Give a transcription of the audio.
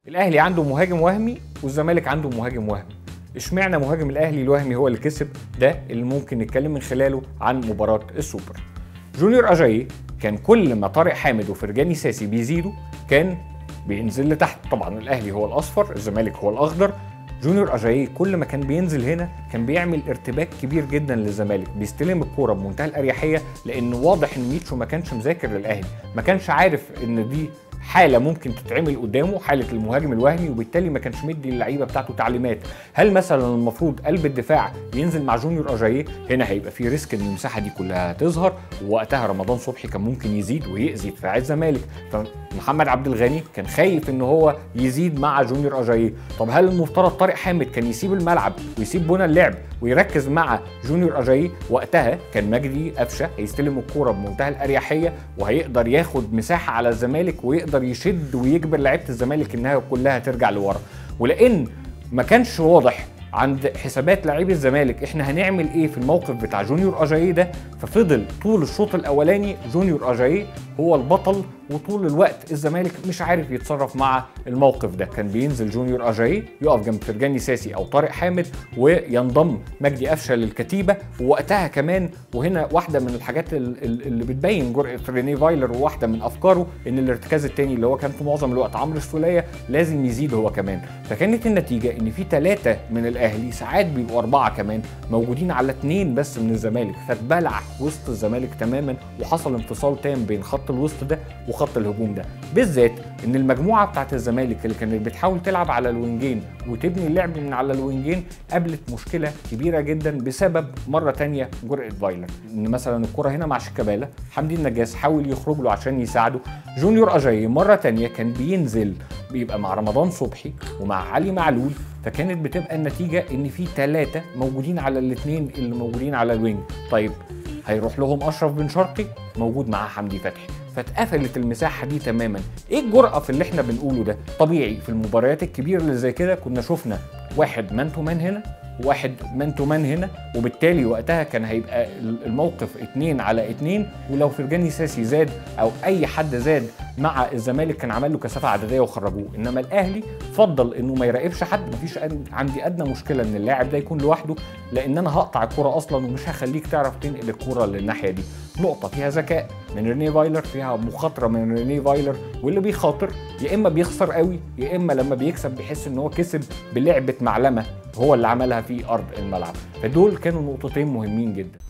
الاهلي عنده مهاجم وهمي والزمالك عنده مهاجم وهمي اشمعنى مهاجم الاهلي الوهمي هو اللي كسب ده اللي ممكن نتكلم من خلاله عن مباراه السوبر جونيور اجاي كان كل ما طارق حامد وفرجاني ساسي بيزيدوا كان بينزل لتحت طبعا الاهلي هو الاصفر الزمالك هو الاخضر جونيور اجاي كل ما كان بينزل هنا كان بيعمل ارتباك كبير جدا للزمالك بيستلم الكوره بمنتهى الاريحيه لان واضح ان ميتشو ما كانش مذاكر للاهلي ما كانش عارف ان دي حاله ممكن تتعمل قدامه حاله المهاجم الوهمي وبالتالي ما كانش مدي اللعيبه بتاعته تعليمات هل مثلا المفروض قلب الدفاع ينزل مع جونيور اجاييه هنا هيبقى في ريسك ان المساحه دي كلها هتظهر ووقتها رمضان صبحي كان ممكن يزيد ويأذي دفاع الزمالك فمحمد عبد الغني كان خايف ان هو يزيد مع جونيور اجاييه طب هل المفترض طارق حامد كان يسيب الملعب ويسيب بنى اللعب ويركز مع جونيور اجاييه وقتها كان مجدي قفشه هيستلم الكوره بمنتهى الاريحيه وهيقدر ياخد مساحه على الزمالك ويقدر يشد ويجبر لعيبه الزمالك انها كلها ترجع لورا ولان ما كانش واضح عند حسابات لاعبي الزمالك احنا هنعمل ايه في الموقف بتاع جونيور اجاييه ده ففضل طول الشوط الاولاني جونيور اجاييه هو البطل وطول الوقت الزمالك مش عارف يتصرف مع الموقف ده كان بينزل جونيور اجاييه يقف جنب فرجاني ساسي او طارق حامد وينضم مجدي قفشه للكتيبه ووقتها كمان وهنا واحده من الحاجات اللي بتبين جرأه ريني فايلر وواحده من افكاره ان الارتكاز الثاني اللي هو كان في معظم الوقت عمرو السوليه لازم يزيد هو كمان فكانت النتيجه ان في ثلاثه من الاهلي ساعات بيبقوا اربعه كمان موجودين على اثنين بس من الزمالك فاتبلع وسط الزمالك تماما وحصل انفصال تام بين خط الوسط ده وخط الهجوم ده بالذات ان المجموعه بتاعت الزمالك اللي كانت بتحاول تلعب على الوينجين وتبني اللعب من على الوينجين قابلت مشكله كبيره جدا بسبب مره تانية جرأه فايلر ان مثلا الكره هنا مع شيكابالا حمدي النجاس حاول يخرج له عشان يساعده جونيور اجاي مره تانية كان بينزل بيبقى مع رمضان صبحي ومع علي معلول فكانت بتبقى النتيجه ان في ثلاثه موجودين على الاثنين اللي موجودين على الوينج طيب هيروح لهم اشرف بن شرقي موجود معاه حمدي فتحي فاتقفلت المساحه دي تماما ايه الجرأه في اللي احنا بنقوله ده طبيعي في المباريات الكبيره اللي زي كده كنا شفنا واحد مان تو مان هنا واحد مان تو مان هنا وبالتالي وقتها كان هيبقى الموقف اتنين على اتنين ولو فرجاني ساسي زاد او اي حد زاد مع الزمالك كان عمل له كثافه عدديه وخرجوه انما الاهلي فضل انه ما يراقبش حد مفيش عندي ادنى مشكله ان اللاعب ده يكون لوحده لان انا هقطع الكره اصلا ومش هخليك تعرف تنقل الكره للناحيه دي نقطه فيها ذكاء من ريني فايلر فيها مخاطره من ريني فايلر واللي بيخاطر يا اما بيخسر قوي يا اما لما بيكسب بيحس ان هو كسب بلعبه معلمه هو اللي عملها في ارض الملعب فدول كانوا نقطتين مهمين جدا